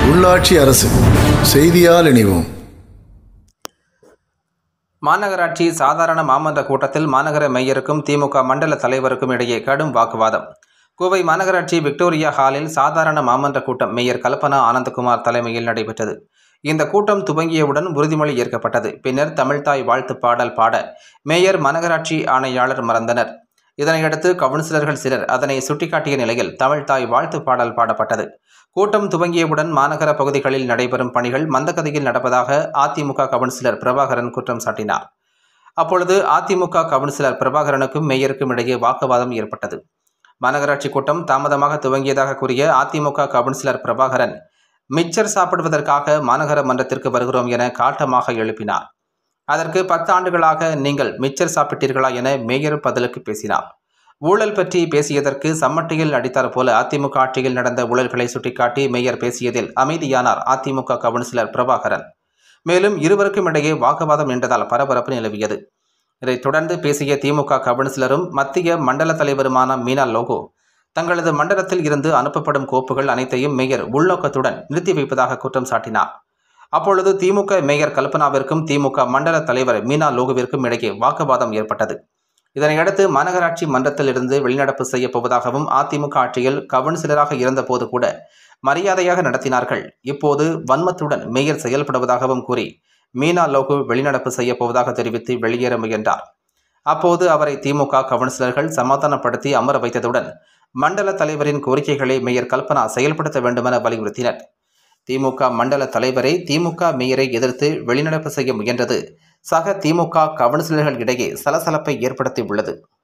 உள்ளாட்சி அரசு செய்தியால் இணைவோம் மாநகராட்சி சாதாரண மாமன்ற கூட்டத்தில் மாநகர மேயருக்கும் திமுக மண்டல தலைவருக்கும் இடையே கடும் வாக்குவாதம் கோவை மாநகராட்சி விக்டோரியா ஹாலில் சாதாரண மாமன்ற கூட்டம் மேயர் கல்பனா ஆனந்தகுமார் தலைமையில் நடைபெற்றது இந்த கூட்டம் துவங்கியவுடன் உறுதிமொழி ஏற்கப்பட்டது பின்னர் தமிழ்தாய் வாழ்த்து பாடல் பாட மேயர் மாநகராட்சி ஆணையாளர் மறந்தனர் இதனையடுத்து கவுன்சிலர்கள் சிலர் அதனை சுட்டிக்காட்டிய நிலையில் தமிழ்தாய் வாழ்த்து பாடல் பாடப்பட்டது கூட்டம் துவங்கியவுடன் மாநகர பகுதிகளில் நடைபெறும் பணிகள் மந்தகதியில் நடப்பதாக அதிமுக கவுன்சிலர் பிரபாகரன் குற்றம் சாட்டினார் அப்பொழுது அதிமுக கவுன்சிலர் பிரபாகரனுக்கும் மேயருக்கும் இடையே வாக்குவாதம் ஏற்பட்டது மாநகராட்சி கூட்டம் தாமதமாக துவங்கியதாக கூறிய அதிமுக கவுன்சிலர் பிரபாகரன் மிச்சர் சாப்பிடுவதற்காக மாநகர மன்றத்திற்கு வருகிறோம் என காட்டமாக எழுப்பினார் அதற்கு பத்து ஆண்டுகளாக நீங்கள் மிச்சர் சாப்பிட்டீர்களா என மேயர் பதிலுக்கு பேசினார் ஊழல் பற்றி பேசியதற்கு சம்மட்டியில் அடித்தார் போல அதிமுக ஆட்சியில் நடந்த ஊழல்களை சுட்டிக்காட்டி மேயர் பேசியதில் அமைதியானார் அதிமுக கவுன்சிலர் பிரபாகரன் மேலும் இருவருக்கும் இடையே வாக்குவாதம் நின்றதால் பரபரப்பு நிலவியது இதைத் தொடர்ந்து பேசிய திமுக கவுன்சிலரும் மத்திய மண்டல தலைவருமான மீனா லோகோ தங்களது மண்டலத்தில் இருந்து அனுப்பப்படும் கோப்புகள் அனைத்தையும் மேயர் உள்நோக்கத்துடன் நிறுத்தி வைப்பதாக குற்றம் சாட்டினார் அப்பொழுது திமுக மேயர் கல்பனாவிற்கும் திமுக மண்டல தலைவர் மீனா லோகுவிற்கும் இடையே வாக்குவாதம் ஏற்பட்டது இதனையடுத்து மாநகராட்சி மன்றத்தில் இருந்து வெளிநடப்பு செய்யப் போவதாகவும் அதிமுக ஆட்சியில் கவுன்சிலராக இருந்தபோது கூட மரியாதையாக நடத்தினார்கள் இப்போது வன்மத்துடன் மேயர் செயல்படுவதாகவும் கூறி மீனா லோகு வெளிநடப்பு செய்யப் போவதாக தெரிவித்து வெளியேற முயன்றார் அப்போது அவரை திமுக கவுன்சிலர்கள் சமாதானப்படுத்தி அமர வைத்ததுடன் மண்டல தலைவரின் கோரிக்கைகளை மேயர் கல்பனா செயல்படுத்த வேண்டுமென வலியுறுத்தினர் திமுக மண்டல தலைவரை திமுக மேயரை எதிர்த்து வெளிநடப்பு செய்ய முயன்றது சக திமுக கவுன்சிலர்கள் இடையே சலசலப்பை ஏற்படுத்தி உள்ளது